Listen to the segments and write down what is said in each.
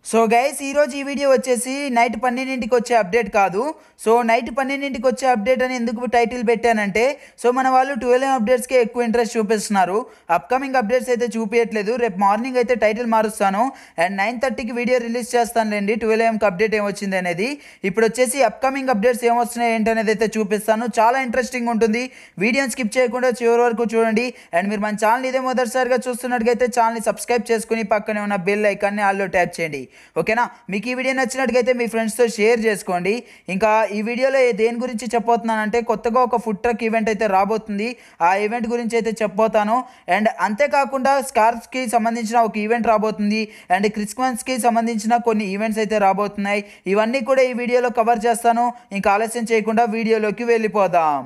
so guys ఈరోజు ఈ video వచ్చేసి నైట్ పన్నెండింటికి వచ్చే అప్డేట్ కాదు సో నైట్ పన్నెండింటికి వచ్చే అప్డేట్ అని ఎందుకు టైటిల్ పెట్టానంటే సో మన వాళ్ళు ట్వెల్వ్ అప్డేట్స్కే ఎక్కువ ఇంట్రెస్ట్ చూపిస్తున్నారు అప్కమింగ్ అప్డేట్స్ అయితే చూపించట్లేదు రేపు మార్నింగ్ అయితే టైటిల్ మారుస్తాను అండ్ నైన్ థర్టీకి వీడియో రిలీజ్ చేస్తానులేండి ట్వెల్వ్ ఎంకి అప్డేట్ ఏమొచ్చింది అనేది ఇప్పుడు వచ్చేసి అప్కమింగ్ అప్డేట్స్ ఏమొస్తున్నాయి ఏంటనేది అయితే చూపిస్తాను చాలా ఇంట్రెస్టింగ్ ఉంటుంది వీడియోని స్కిప్ చేయకుండా చివరి వరకు చూడండి అండ్ మీరు మన ఛానల్ ఇదే మొదటిసారిగా చూస్తున్నట్టుగైతే ఛానల్ని సబ్స్క్రైబ్ చేసుకుని పక్కనే ఉన్న బెల్ ఐకాన్ని ఆల్లో ట్యాప్ చేయండి ఓకేనా మీకు ఈ వీడియో నచ్చినట్టుగైతే మీ ఫ్రెండ్స్తో షేర్ చేసుకోండి ఇంకా ఈ వీడియోలో ఏ- దేని గురించి చెప్పబోతున్నానంటే కొత్తగా ఒక ఫుడ్ ట్రక్ ఈవెంట్ అయితే రాబోతుంది ఆ ఈవెంట్ గురించి అయితే చెప్పబోతాను అండ్ అంతేకాకుండా స్కార్ఫ్స్కి సంబంధించిన ఒక ఈవెంట్ రాబోతుంది అండ్ క్రిస్మస్కి సంబంధించిన కొన్ని ఈవెంట్స్ అయితే రాబోతున్నాయి ఇవన్నీ కూడా ఈ వీడియోలో కవర్ చేస్తాను ఇంకా ఆలస్యం చేయకుండా వీడియోలోకి వెళ్ళిపోదాం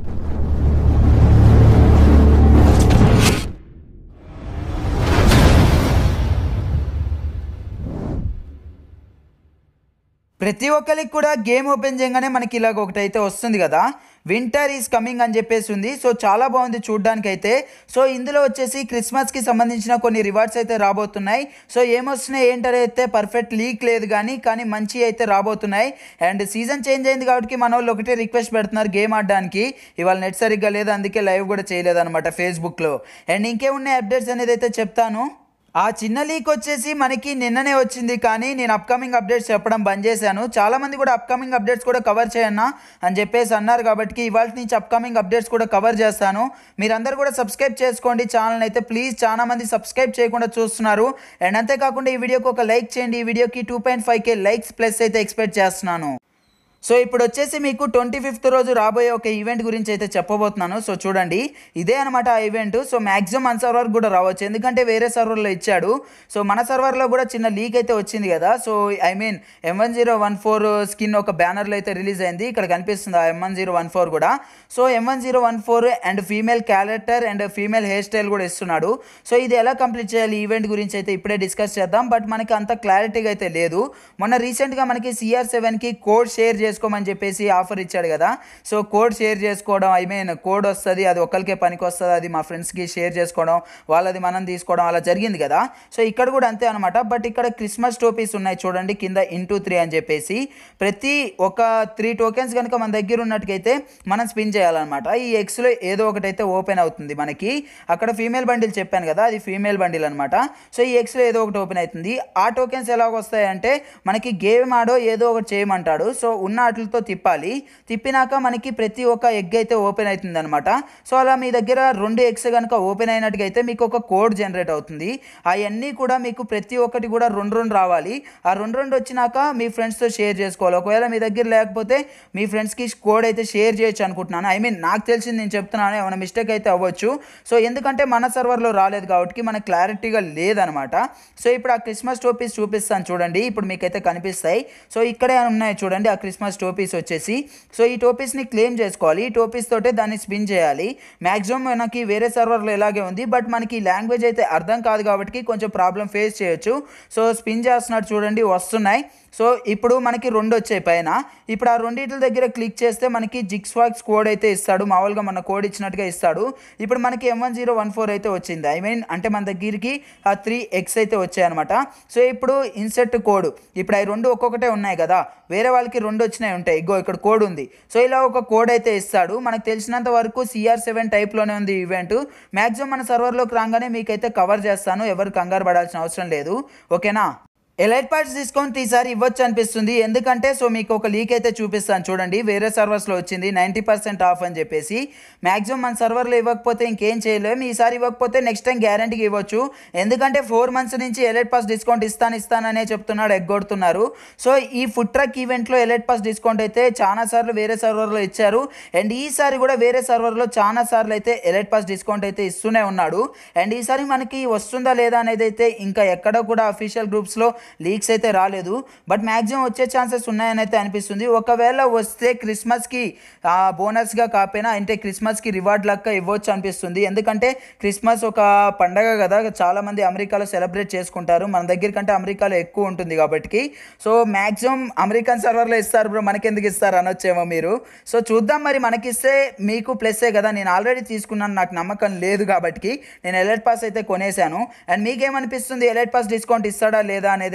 ప్రతి ఒక్కరికి కూడా గేమ్ ఓపెన్ చేయగానే మనకి ఇలాగ ఒకటి అయితే వస్తుంది కదా వింటర్ ఈజ్ కమింగ్ అని చెప్పేసి ఉంది సో చాలా బాగుంది చూడడానికి అయితే సో ఇందులో వచ్చేసి క్రిస్మస్కి సంబంధించిన కొన్ని రివార్డ్స్ అయితే రాబోతున్నాయి సో ఏమొస్తున్నాయి ఏంటనే అయితే పర్ఫెక్ట్ లీక్ లేదు కానీ కానీ మంచి అయితే రాబోతున్నాయి అండ్ సీజన్ చేంజ్ అయింది కాబట్టి మన వాళ్ళు ఒకటే రిక్వెస్ట్ పెడుతున్నారు గేమ్ ఆడడానికి ఇవాళ నెట్ సరిగ్గా లేదు అందుకే లైవ్ కూడా చేయలేదు అనమాట ఫేస్బుక్లో అండ్ ఇంకేమున్నాయి అప్డేట్స్ అనేది అయితే చెప్తాను ఆ చిన్న లీక్ వచ్చేసి మనకి నిన్ననే వచ్చింది కానీ నేను అప్కమింగ్ అప్డేట్స్ చెప్పడం బంద్ చేశాను చాలా మంది కూడా అప్కమింగ్ అప్డేట్స్ కూడా కవర్ చేయన్నా అని చెప్పేసి అన్నారు కాబట్టి ఇవాళ నుంచి అప్కమింగ్ అప్డేట్స్ కూడా కవర్ చేస్తాను మీరందరూ కూడా సబ్స్క్రైబ్ చేసుకోండి ఛానల్ అయితే ప్లీజ్ చాలా మంది సబ్స్క్రైబ్ చేయకుండా చూస్తున్నారు అండ్ అంతేకాకుండా ఈ వీడియోకి ఒక లైక్ చేయండి ఈ వీడియోకి two point five K likes plus అయితే ఎక్స్పెక్ట్ చేస్తున్నాను సో ఇప్పుడు వచ్చేసి మీకు ట్వంటీ ఫిఫ్త్ రోజు రాబోయే ఒక ఈవెంట్ గురించి అయితే చెప్పబోతున్నాను సో చూడండి ఇదే అనమాట ఆ ఈవెంట్ సో మ్యాక్సిమం మన సర్వర్ కూడా రావచ్చు ఎందుకంటే వేరే సర్వర్లో ఇచ్చాడు సో మన సర్వర్లో కూడా చిన్న లీక్ అయితే వచ్చింది కదా so I mean M one zero one four skin ఒక బ్యానర్లో అయితే రిలీజ్ అయింది ఇక్కడ కనిపిస్తుంది ఆ M one zero one four కూడా so M one zero one four and female character and female hairstyle కూడా ఇస్తున్నాడు సో ఇది ఎలా కంప్లీట్ చేయాలి ఈవెంట్ గురించి అయితే ఇప్పుడే డిస్కస్ చేద్దాం బట్ మనకి అంత క్లారిటీగా అయితే లేదు మొన్న రీసెంట్గా మనకి సిఆర్ సెవెన్కి కోడ్ షేర్ చేసుకోమని చెప్పేసి ఆఫర్ ఇచ్చాడు కదా సో కోడ్ షేర్ చేసుకోవడం ఐ మీన్ కోడ్ వస్తుంది అది ఒక్కరికే పనికి వస్తుంది అది మా ఫ్రెండ్స్కి షేర్ చేసుకోవడం వాళ్ళది మనం తీసుకోవడం అలా జరిగింది కదా సో ఇక్కడ కూడా అంతే అనమాట బట్ ఇక్కడ క్రిస్మస్ టోపీస్ ఉన్నాయి చూడండి కింద ఇంటూ త్రీ అని చెప్పేసి ప్రతి ఒక త్రీ టోకెన్స్ కనుక మన దగ్గర ఉన్నట్టుకైతే మనం స్పిన్ చేయాలన్నమాట ఈ ఎక్స్లో ఏదో ఒకటి అయితే ఓపెన్ అవుతుంది మనకి అక్కడ ఫీమేల్ బండిల్ చెప్పాను కదా అది ఫీమేల్ బండిల్ అనమాట సో ఈ ఎక్స్లో ఏదో ఒకటి ఓపెన్ అవుతుంది ఆ టోకెన్స్ ఎలాగ వస్తాయంటే మనకి గేమ్ ఆడో ఏదో ఒకటి చేయమంటాడు సో ఉన్న వాటితో తిప్పాలి తిప్పినాక మనకి ప్రతి ఒక్క ఎగ్ అయితే ఓపెన్ అవుతుంది అనమాట సో అలా మీ దగ్గర రెండు ఎగ్స్ కనుక ఓపెన్ అయినట్టుగా అయితే మీకు ఒక కోడ్ జనరేట్ అవుతుంది అవన్నీ కూడా మీకు ప్రతి ఒక్కటి కూడా రెండు రెండు రావాలి ఆ రెండు రెండు వచ్చినాక మీ ఫ్రెండ్స్తో షేర్ చేసుకోవాలి ఒకవేళ మీ దగ్గర లేకపోతే మీ ఫ్రెండ్స్కి కోడ్ అయితే షేర్ చేయొచ్చు అనుకుంటున్నాను ఐ మీన్ నాకు తెలిసింది నేను చెప్తున్నాను ఏమైనా మిస్టేక్ అయితే అవ్వచ్చు సో ఎందుకంటే మన సర్వర్లో రాలేదు కాబట్టి మనకు క్లారిటీగా లేదనమాట సో ఇప్పుడు ఆ క్రిస్మస్ టోపీస్ చూపిస్తాను చూడండి ఇప్పుడు మీకైతే కనిపిస్తాయి సో ఇక్కడే ఉన్నాయి చూడండి ఆ క్రిస్మస్ టోపీస్ వచ్చేసి సో ఈ టోపీస్ని క్లెయిమ్ చేసుకోవాలి ఈ టోపీస్ తోటే దాన్ని స్పిన్ చేయాలి మ్యాక్సిమం మనకి వేరే సర్వర్లో ఇలాగే ఉంది బట్ మనకి లాంగ్వేజ్ అయితే అర్థం కాదు కాబట్టి కొంచెం ప్రాబ్లం ఫేస్ చేయొచ్చు సో స్పిన్ చేస్తున్నట్టు చూడండి వస్తున్నాయి సో ఇప్పుడు మనకి రెండు వచ్చాయి పైన ఇప్పుడు ఆ రెండింటి దగ్గర క్లిక్ చేస్తే మనకి జిక్స్ వాక్స్ కోడ్ అయితే ఇస్తాడు మామూలుగా మన కోడ్ ఇచ్చినట్టుగా ఇస్తాడు ఇప్పుడు మనకి M one zero one four అయితే వచ్చింది ఐ మీన్ అంటే మన దగ్గరికి ఆ త్రీ ఎక్స్ అయితే వచ్చాయన్నమాట సో ఇప్పుడు ఇన్సెట్ కోడ్ ఇప్పుడు అవి రెండు ఒక్కొక్కటే ఉన్నాయి కదా వేరే వాళ్ళకి రెండు వచ్చినాయి ఉంటాయి ఇగో ఇక్కడ కోడ్ ఉంది సో ఇలా ఒక కోడ్ అయితే ఇస్తాడు మనకు తెలిసినంత వరకు సిఆర్ సెవెన్ టైప్లోనే ఉంది ఈవెంట్ మ్యాక్సిమం మన సర్వర్లోకి రాగానే మీకైతే కవర్ చేస్తాను ఎవరు కంగారు పడాల్సిన అవసరం లేదు ఓకేనా ఎలైట్ పార్ట్స్ డిస్కౌంట్ ఈసారి ఇవ్వచ్చు అనిపిస్తుంది ఎందుకంటే సో మీకు ఒక లీక్ అయితే చూపిస్తాను చూడండి వేరే సర్వర్స్లో వచ్చింది నైంటీ పర్సెంట్ ఆఫ్ అని చెప్పేసి మ్యాక్సిమం మన సర్వర్లో ఇవ్వకపోతే ఇంకేం చేయలేము ఈసారి ఇవ్వకపోతే నెక్స్ట్ టైం గ్యారంటీకి ఇవ్వచ్చు ఎందుకంటే ఫోర్ మంత్స్ నుంచి ఎలైట్ పాస్ డిస్కౌంట్ ఇస్తాను ఇస్తాననే చెప్తున్నాడు ఎగ్గొడుతున్నారు సో ఈ ఫుడ్ ట్రక్ ఈవెంట్లో ఎలైట్ పాస్ డిస్కౌంట్ అయితే చాలా సార్లు వేరే సర్వర్లో ఇచ్చారు అండ్ ఈసారి కూడా వేరే సర్వర్లో చాలా సార్లు అయితే ఎలైట్ పాస్ డిస్కౌంట్ అయితే ఇస్తూనే ఉన్నాడు అండ్ ఈసారి మనకి వస్తుందా లేదా అనేది అయితే ఇంకా ఎక్కడ కూడా అఫీషియల్ గ్రూప్స్లో లీక్స్ అయితే రాలేదు బట్ మ్యాక్సిమం వచ్చే ఛాన్సెస్ ఉన్నాయని అయితే అనిపిస్తుంది ఒకవేళ వస్తే క్రిస్మస్కి బోనస్గా కాకపోయినా అంటే క్రిస్మస్కి రివార్డ్ లెక్క ఇవ్వచ్చు అనిపిస్తుంది ఎందుకంటే క్రిస్మస్ ఒక పండగ కదా చాలామంది అమెరికాలో సెలబ్రేట్ చేసుకుంటారు మన దగ్గర కంటే అమెరికాలో ఎక్కువ ఉంటుంది కాబట్టి సో మ్యాక్సిమం అమెరికన్ సర్వర్లో ఇస్తారు బ్రో మనకెందుకు ఇస్తారు అనొచ్చేమో మీరు సో చూద్దాం మరి మనకిస్తే మీకు ప్లస్సే కదా నేను ఆల్రెడీ తీసుకున్నాను నాకు నమ్మకం లేదు కాబట్టి నేను ఎలర్ట్ పాస్ అయితే కొనేశాను అండ్ మీకేమనిపిస్తుంది ఎలర్ట్ పాస్ డిస్కౌంట్ ఇస్తాడా లేదా అనేది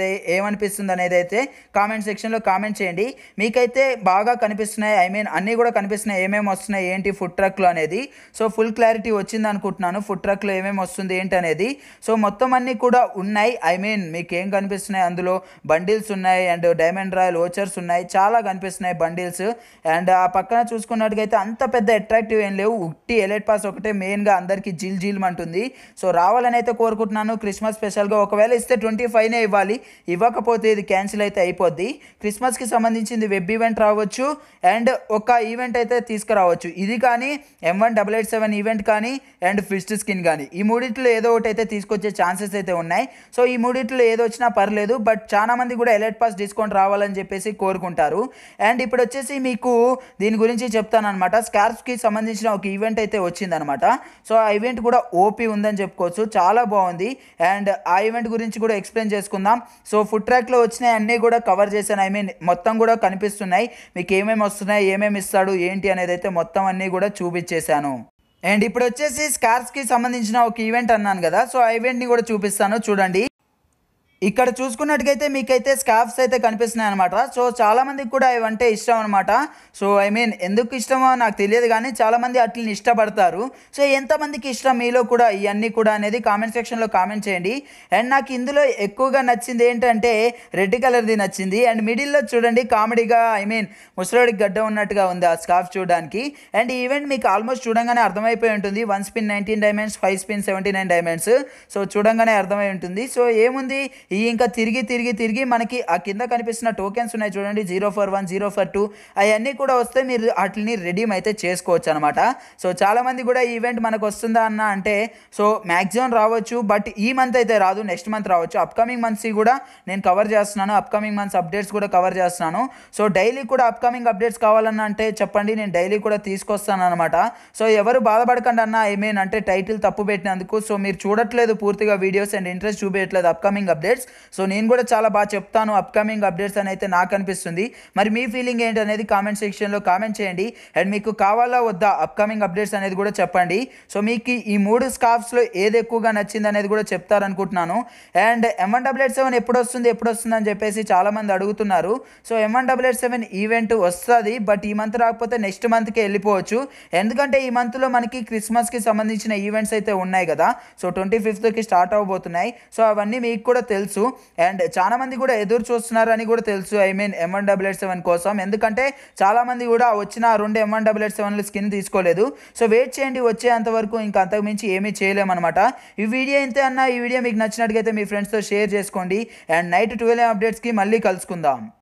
అనేది ఏమనిపిస్తుంది అనేది అయితే కామెంట్ సెక్షన్లో కామెంట్ చేయండి మీకైతే బాగా కనిపిస్తున్నాయి ఐ మీన్ అన్నీ కూడా కనిపిస్తున్నాయి ఏమేమి వస్తున్నాయి ఏంటి ఫుడ్ ట్రక్లో అనేది సో ఫుల్ క్లారిటీ వచ్చింది అనుకుంటున్నాను ఫుడ్ ట్రక్లో ఏమేమి వస్తుంది ఏంటి అనేది సో మొత్తం అన్నీ కూడా ఉన్నాయి ఐ మీన్ మీకు ఏం కనిపిస్తున్నాయి అందులో బండిల్స్ ఉన్నాయి అండ్ డైమండ్ రాయల్ ఓచర్స్ ఉన్నాయి చాలా కనిపిస్తున్నాయి బండిల్స్ అండ్ ఆ పక్కన చూసుకున్నట్టుగైతే అంత పెద్ద అట్రాక్టివ్ ఏం లేవు ఉట్టి ఎలైట్ పాస్ ఒకటే మెయిన్గా అందరికీ జిల్ జిల్ అంటుంది సో రావాలని అయితే కోరుకుంటున్నాను క్రిస్మస్ స్పెషల్గా ఒకవేళ ఇస్తే ట్వంటీ ఫైవ్నే ఇవ్వాలి ఇవ్వకపోతే ఇది క్యాన్సిల్ అయితే అయిపోద్ది క్రిస్మస్కి సంబంధించింది వెబ్ ఈవెంట్ రావచ్చు అండ్ ఒక ఈవెంట్ అయితే తీసుకురావచ్చు ఇది కానీ M one double eight seven event కానీ అండ్ ఫిస్ట్ స్కిన్ కానీ ఈ మూడిట్లో ఏదో ఒకటి అయితే తీసుకొచ్చే ఛాన్సెస్ అయితే ఉన్నాయి సో ఈ మూడిట్లో ఏదో వచ్చినా పర్లేదు బట్ చాలా మంది కూడా ఎలైట్ పాస్ డిస్కౌంట్ రావాలని చెప్పేసి కోరుకుంటారు అండ్ ఇప్పుడు వచ్చేసి మీకు దీని గురించి చెప్తాను అనమాట స్కార్ఫ్కి సంబంధించిన ఒక ఈవెంట్ అయితే వచ్చిందనమాట సో ఆ ఈవెంట్ కూడా ఓపీ ఉందని చెప్పుకోవచ్చు చాలా బాగుంది అండ్ ఆ ఈవెంట్ గురించి కూడా ఎక్స్ప్లెయిన్ చేసుకుందాం సో ఫుడ్ ట్రాక్లో వచ్చినాయి అన్నీ కూడా కవర్ చేశాను ఐ మీన్ మొత్తం కూడా కనిపిస్తున్నాయి మీకు ఏమేమి వస్తున్నాయి ఏమేమి ఇస్తాడు ఏంటి అనేది అయితే మొత్తం అన్నీ కూడా చూపించేశాను అండ్ ఇప్పుడు వచ్చేసి స్కార్స్కి సంబంధించిన ఒక ఈవెంట్ అన్నాను కదా సో ఆ ఈవెంట్ని కూడా చూపిస్తాను చూడండి ఇక్కడ చూసుకున్నట్టుగైతే మీకైతే స్కార్ఫ్స్ అయితే కనిపిస్తున్నాయి అనమాట సో చాలా మందికి కూడా ఇవంటే ఇష్టం అనమాట సో ఐ మీన్ ఎందుకు ఇష్టమో నాకు తెలియదు కానీ చాలా మంది అట్లని ఇష్టపడతారు సో ఎంతమందికి ఇష్టం మీలో కూడా ఇవన్నీ కూడా అనేది కామెంట్ సెక్షన్లో కామెంట్ చేయండి అండ్ నాకు ఇందులో ఎక్కువగా నచ్చింది ఏంటంటే రెడ్ కలర్ది నచ్చింది అండ్ మిడిల్లో చూడండి కామెడీగా ఐ మీన్ ముసలోడికి గడ్డ ఉన్నట్టుగా ఉంది ఆ స్కార్ఫ్ చూడడానికి అండ్ ఈ ఈవెంట్ మీకు ఆల్మోస్ట్ చూడంగానే అర్థమైపోయి ఉంటుంది one spin nineteen diamonds five spin seventy nine diamonds so చూడంగానే అర్థమై ఉంటుంది సో ఏముంది ఈ ఇంకా తిరిగి తిరిగి తిరిగి మనకి ఆ కింద కనిపిస్తున్న టోకెన్స్ ఉన్నాయి చూడండి zero for one zero for two అవన్నీ కూడా వస్తే మీరు వాటిని రెడీమ్ అయితే చేసుకోవచ్చు అనమాట సో చాలామంది కూడా ఈ ఈవెంట్ మనకు వస్తుందా అన్న అంటే సో మ్యాక్సిమం రావచ్చు బట్ ఈ మంత్ అయితే రాదు నెక్స్ట్ మంత్ రావచ్చు అప్కమింగ్ మంత్స్ కూడా నేను కవర్ చేస్తున్నాను అప్కమింగ్ మంత్స్ అప్డేట్స్ కూడా కవర్ చేస్తున్నాను సో డైలీ కూడా అప్కమింగ్ అప్డేట్స్ కావాలన్నా అంటే చెప్పండి నేను డైలీ కూడా తీసుకొస్తాను అనమాట సో ఎవరు బాధపడకండి అన్న ఐ మీన్ అంటే టైటిల్ తప్పు పెట్టినందుకు సో మీరు చూడట్లేదు పూర్తిగా వీడియోస్ అండ్ ఇంట్రెస్ట్ చూపించట్లేదు అప్కమింగ్ అప్డేట్స్ సో నేను కూడా చాలా బాగా చెప్తాను అప్కమింగ్ అప్డేట్స్ అని అయితే నాకు అనిపిస్తుంది మరి మీ ఫీలింగ్ ఏంటి అనేది కామెంట్ సెక్షన్లో కామెంట్ చేయండి అండ్ మీకు కావాలా వద్దా అప్కమింగ్ అప్డేట్స్ అనేది కూడా చెప్పండి సో మీకు ఈ మూడు స్కార్ఫ్స్లో ఏది ఎక్కువగా నచ్చింది అనేది కూడా చెప్తారనుకుంటున్నాను and M one double eight seven ఎప్పుడు వస్తుంది ఎప్పుడు వస్తుంది అని చెప్పేసి చాలామంది అడుగుతున్నారు so M one double eight seven event వస్తుంది బట్ ఈ మంత్ రాకపోతే నెక్స్ట్ మంత్కి వెళ్ళిపోవచ్చు ఎందుకంటే ఈ మంత్లో మనకి క్రిస్మస్కి సంబంధించిన ఈవెంట్స్ అయితే ఉన్నాయి కదా సో ట్వంటీ ఫిఫ్త్కి స్టార్ట్ అవబోతున్నాయి సో అవన్నీ మీకు కూడా తెలుసు అండ్ చాలా మంది కూడా ఎదురు చూస్తున్నారు అని కూడా తెలుసు I mean M one double eight seven కోసం ఎందుకంటే చాలా మంది కూడా వచ్చిన ఆ రెండు ఎం వన్ డబల్ ఎయిట్ సెవెన్లు స్కిన్ తీసుకోలేదు సో వెయిట్ చేయండి వచ్చేంత వరకు ఇంకా అంతకు మించి ఏమీ చేయలేమన్నమాట ఈ వీడియో ఇంతే అన్న ఈ వీడియో మీకు నచ్చినట్టుగైతే మీ ఫ్రెండ్స్తో షేర్ చేసుకోండి అండ్ నైట్ ట్వెల్వ్ అప్డేట్స్కి మళ్ళీ కలుసుకుందాం